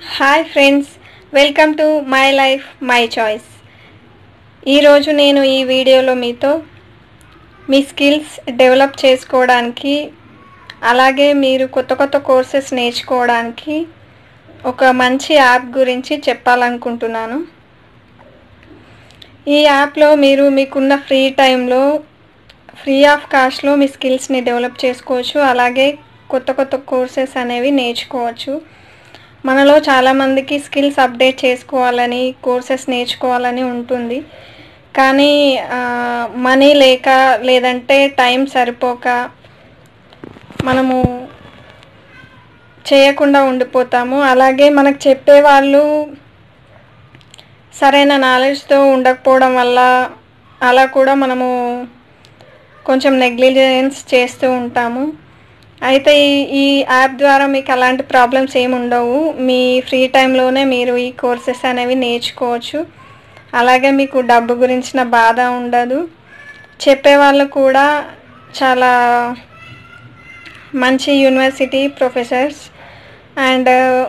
hi friends welcome to my life my choice ఈరోజు నేను ఈ వీడియోలో మీతో మీ స్కిల్స్ డెవలప్ చేసుకోవడానికి అలాగే మీరు కొత్త కొత్త కోర్సెస్ నేర్చుకోవడానికి ఒక మంచి యాప్ గురించి చెప్పాలనుకుంటున్నాను ఈ యాప్లో మీరు మీకున్న ఫ్రీ టైంలో ఫ్రీ ఆఫ్ కాస్ట్లో మీ స్కిల్స్ని డెవలప్ చేసుకోవచ్చు అలాగే కొత్త కొత్త కోర్సెస్ అనేవి నేర్చుకోవచ్చు మనలో చాలామందికి స్కిల్స్ అప్డేట్ చేసుకోవాలని కోర్సెస్ నేర్చుకోవాలని ఉంటుంది కానీ మనీ లేక లేదంటే టైం సరిపోక మనము చేయకుండా ఉండిపోతాము అలాగే మనకు చెప్పేవాళ్ళు సరైన నాలెడ్జ్తో ఉండకపోవడం వల్ల అలా కూడా మనము కొంచెం నెగ్లిజెన్స్ చేస్తూ ఉంటాము అయితే ఈ ఈ యాప్ ద్వారా మీకు అలాంటి ప్రాబ్లమ్స్ ఏమి ఉండవు మీ ఫ్రీ టైంలోనే మీరు ఈ కోర్సెస్ అనేవి నేర్చుకోవచ్చు అలాగే మీకు డబ్బు గురించిన బాధ ఉండదు చెప్పేవాళ్ళు కూడా చాలా మంచి యూనివర్సిటీ ప్రొఫెసర్స్ అండ్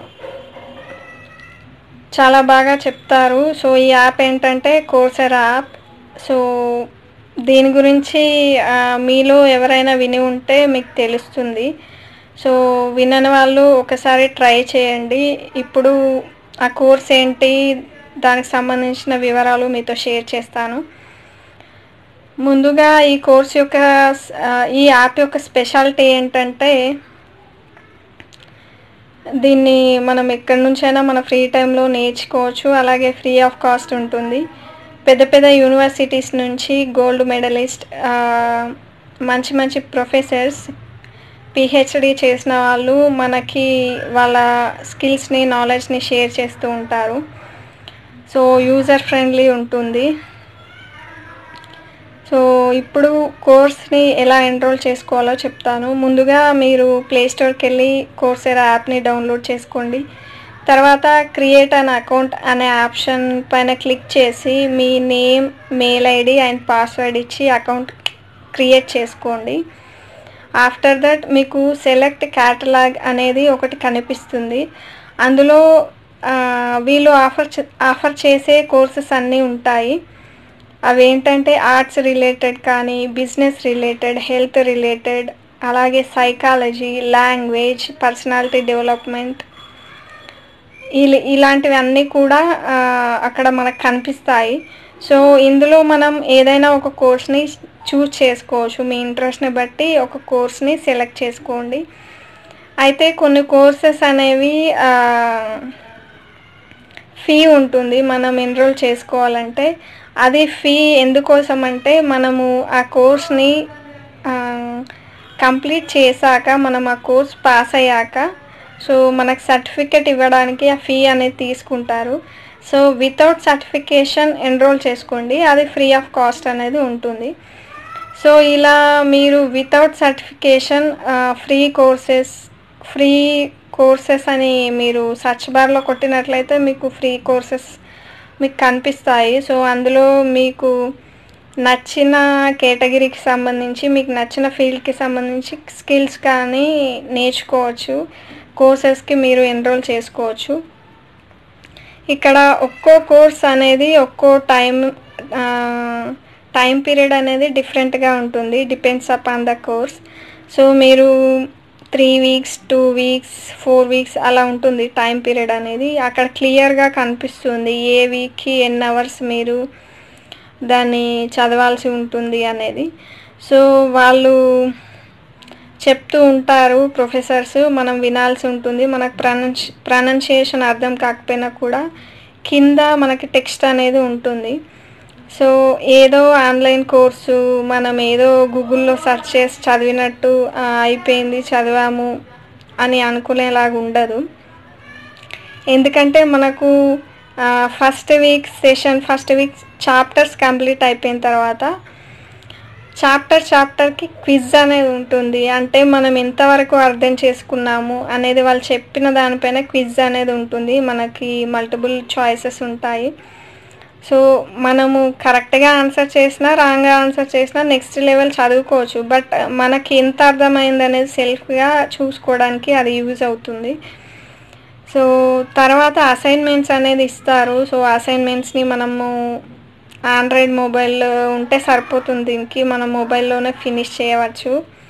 చాలా బాగా చెప్తారు సో ఈ యాప్ ఏంటంటే కోర్సర్ యాప్ సో దీని గురించి ఆ, మీలో ఎవరైనా విని ఉంటే మీకు తెలుస్తుంది సో వినని వాళ్ళు ఒకసారి ట్రై చేయండి ఇప్పుడు ఆ కోర్స్ ఏంటి దానికి సంబంధించిన వివరాలు మీతో షేర్ చేస్తాను ముందుగా ఈ కోర్స్ యొక్క ఆ, ఈ యాప్ యొక్క స్పెషాలిటీ ఏంటంటే దీన్ని మనం ఎక్కడి నుంచైనా మన ఫ్రీ టైంలో నేర్చుకోవచ్చు అలాగే ఫ్రీ ఆఫ్ కాస్ట్ ఉంటుంది పెద్ద పెద్ద యూనివర్సిటీస్ నుంచి గోల్డ్ మెడలిస్ట్ ఆ, మంచి మంచి ప్రొఫెసర్స్ పిహెచ్డి చేసిన వాళ్ళు మనకి వాళ్ళ స్కిల్స్ని నాలెడ్జ్ని షేర్ చేస్తూ ఉంటారు సో యూజర్ ఫ్రెండ్లీ ఉంటుంది సో ఇప్పుడు కోర్స్ని ఎలా ఎన్రోల్ చేసుకోవాలో చెప్తాను ముందుగా మీరు ప్లే స్టోర్కి వెళ్ళి కోర్సెరా యాప్ని డౌన్లోడ్ చేసుకోండి తర్వాత క్రియేట్ అన్ అకౌంట్ అనే ఆప్షన్ పైన క్లిక్ చేసి మీ name mail ID and password ఇచ్చి అకౌంట్ క్రియేట్ చేసుకోండి ఆఫ్టర్ దట్ మీకు సెలెక్ట్ క్యాటలాగ్ అనేది ఒకటి కనిపిస్తుంది అందులో ఆ, వీళ్ళు ఆఫర్ చే- ఆఫర్ చేసే కోర్సెస్ అన్నీ ఉంటాయి అవి ఏంటంటే ఆర్ట్స్ రిలేటెడ్ కానీ బిజినెస్ రిలేటెడ్ హెల్త్ రిలేటెడ్ అలాగే సైకాలజీ లాంగ్వేజ్ పర్సనాలిటీ డెవలప్మెంట్ ఇలా ఇలాంటివి అన్నీ కూడా ఆ, అక్కడ మనకు కనిపిస్తాయి సో ఇందులో మనం ఏదైనా ఒక కోర్స్ని చూస్ చేసుకోవచ్చు మీ ఇంట్రెస్ట్ని బట్టి ఒక కోర్స్ని సెలెక్ట్ చేసుకోండి అయితే కొన్ని కోర్సెస్ అనేవి ఆ, ఫీ ఉంటుంది మనం ఎన్రోల్ చేసుకోవాలంటే అది ఫీ ఎందుకోసం అంటే మనము ఆ కోర్స్ని కంప్లీట్ చేశాక మనం ఆ కోర్స్ పాస్ అయ్యాక సో మనకు సర్టిఫికెట్ ఇవ్వడానికి ఆ ఫీ అనేది తీసుకుంటారు సో వితౌట్ సర్టిఫికేషన్ ఎన్రోల్ చేసుకోండి అది ఫ్రీ ఆఫ్ కాస్ట్ అనేది ఉంటుంది సో ఇలా మీరు without certification free courses free courses అని మీరు సర్చ్ బార్లో కొట్టినట్లయితే మీకు ఫ్రీ కోర్సెస్ మీకు కనిపిస్తాయి సో అందులో మీకు నచ్చిన కేటగిరీకి సంబంధించి మీకు నచ్చిన ఫీల్డ్కి సంబంధించి స్కిల్స్ కానీ నేర్చుకోవచ్చు కోర్సెస్కి మీరు ఎన్రోల్ చేసుకోవచ్చు ఇక్కడ ఒక్కో కోర్స్ అనేది ఒక్కో టైం టైం పీరియడ్ అనేది డిఫరెంట్గా ఉంటుంది depends upon the course so మీరు three weeks two weeks four weeks అలా ఉంటుంది టైం పీరియడ్ అనేది అక్కడ క్లియర్గా కనిపిస్తుంది ఏ వీక్కి ఎన్ని అవర్స్ మీరు దాన్ని చదవాల్సి ఉంటుంది అనేది సో వాళ్ళు చెప్తూ ఉంటారు ప్రొఫెసర్స్ మనం వినాల్సి ఉంటుంది మనకు ప్రనౌన్స్ ప్రనౌన్సియేషన్ అర్థం కాకపోయినా కూడా కింద మనకి టెక్స్ట్ అనేది ఉంటుంది సో ఏదో ఆన్లైన్ కోర్సు మనం ఏదో గూగుల్లో సెర్చ్ చేసి చదివినట్టు "ఆ, అయిపోయింది చదివాము అని అనుకునేలాగా ఉండదు ఎందుకంటే మనకు first week session first week chapters complete అయిపోయిన తర్వాత చాప్టర్ చాప్టర్కి క్విజ్ అనేది ఉంటుంది అంటే మనం ఎంతవరకు అర్థం చేసుకున్నాము అనేది వాళ్ళు చెప్పిన దానిపైన క్విజ్ అనేది ఉంటుంది మనకి మల్టిపుల్ చాయిసెస్ ఉంటాయి సో మనము కరెక్ట్గా ఆన్సర్ చేసినా రాంగ్గా ఆన్సర్ చేసినా నెక్స్ట్ లెవెల్ చదువుకోవచ్చు బట్ మనకి ఎంత అర్థమైంది అనేది సెల్ఫ్గా చూసుకోవడానికి అది యూజ్ అవుతుంది సో తర్వాత అసైన్మెంట్స్ అనేది ఇస్తారు సో అసైన్మెంట్స్ని మనము ఆండ్రాయిడ్ మొబైల్ ఉంటే సరిపోతుంది దీనికి మనం మొబైల్లోనే ఫినిష్ చేయవచ్చు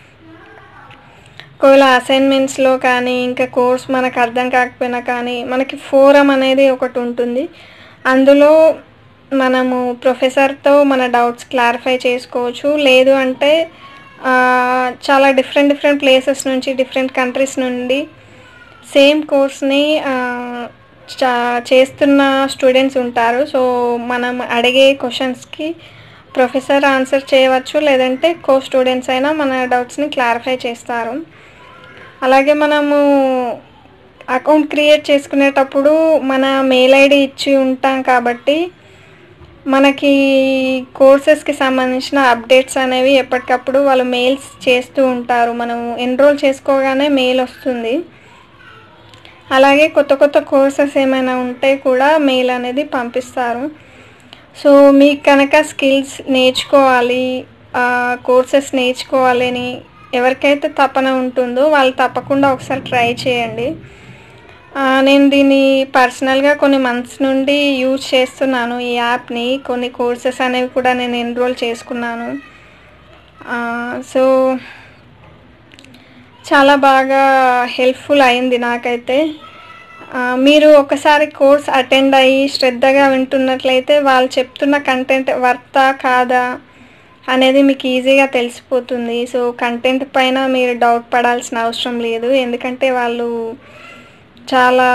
ఒకవేళ అసైన్మెంట్స్లో కానీ ఇంకా కోర్స్ మనకు అర్థం కాకపోయినా కానీ మనకి ఫోరం అనేది ఒకటి ఉంటుంది అందులో మనము ప్రొఫెసర్తో మన డౌట్స్ క్లారిఫై చేసుకోవచ్చు లేదు అంటే ఆ, చాలా డిఫరెంట్ డిఫరెంట్ ప్లేసెస్ నుంచి డిఫరెంట్ కంట్రీస్ నుండి సేమ్ కోర్స్ని చా చేస్తున్న స్టూడెంట్స్ ఉంటారు సో మనం అడిగే క్వశ్చన్స్కి ప్రొఫెసర్ ఆన్సర్ చేయవచ్చు లేదంటే కో స్టూడెంట్స్ అయినా మన డౌట్స్ని క్లారిఫై చేస్తారు అలాగే మనము అకౌంట్ క్రియేట్ చేసుకునేటప్పుడు మన మెయిల్ ఐడి ఇచ్చి ఉంటాం కాబట్టి మనకి కోర్సెస్కి సంబంధించిన అప్డేట్స్ అనేవి ఎప్పటికప్పుడు వాళ్ళు మెయిల్స్ చేస్తూ ఉంటారు మనం ఎన్రోల్ చేసుకోగానే మెయిల్ వస్తుంది అలాగే కొత్త కొత్త కోర్సెస్ ఏమైనా ఉంటే కూడా మెయిల్ అనేది పంపిస్తారు సో మీకు కనుక స్కిల్స్ నేర్చుకోవాలి కోర్సెస్ నేర్చుకోవాలి అని ఎవరికైతే తపన ఉంటుందో వాళ్ళు తప్పకుండా ఒకసారి ట్రై చేయండి ఆ, నేను దీన్ని పర్సనల్గా కొన్ని మంత్స్ నుండి యూజ్ చేస్తున్నాను ఈ యాప్ని కొన్ని కోర్సెస్ అనేవి కూడా నేను ఎన్రోల్ చేసుకున్నాను ఆ, సో చాలా బాగా హెల్ప్ఫుల్ అయింది నాకైతే ఆ, మీరు ఒకసారి కోర్స్ అటెండ్ అయ్యి శ్రద్ధగా వింటున్నట్లయితే వాళ్ళు చెప్తున్న కంటెంట్ వర్తా కాదా అనేది మీకు ఈజీగా తెలిసిపోతుంది సో కంటెంట్ పైన మీరు డౌట్ పడాల్సిన అవసరం లేదు ఎందుకంటే వాళ్ళు చాలా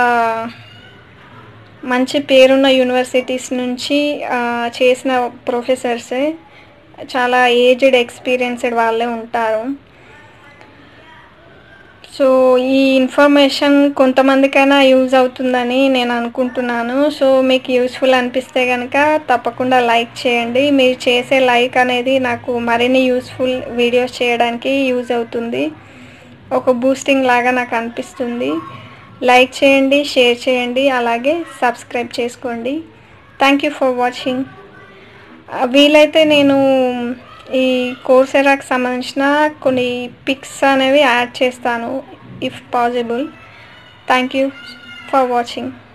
మంచి పేరున్న యూనివర్సిటీస్ నుంచి ఆ, చేసిన ప్రొఫెసర్సే చాలా ఏజ్డ్ ఎక్స్పీరియన్స్డ్ వాళ్ళే ఉంటారు సో ఈ ఇన్ఫర్మేషన్ కొంతమందికైనా యూజ్ అవుతుందని నేను అనుకుంటున్నాను సో మీకు యూస్ఫుల్ అనిపిస్తే కనుక తప్పకుండా లైక్ చేయండి మీరు చేసే లైక్ అనేది నాకు మరిన్ని యూస్ఫుల్ వీడియోస్ చేయడానికి యూజ్ అవుతుంది ఒక బూస్టింగ్ లాగా నాకు అనిపిస్తుంది లైక్ చేయండి షేర్ చేయండి అలాగే సబ్స్క్రైబ్ చేసుకోండి థ్యాంక్ యూ ఫర్ వాచింగ్ వీలైతే నేను ఈ కోర్సెరాకి సంబంధించిన కొన్ని పిక్స్ అనేవి యాడ్ చేస్తాను if possible thank you for watching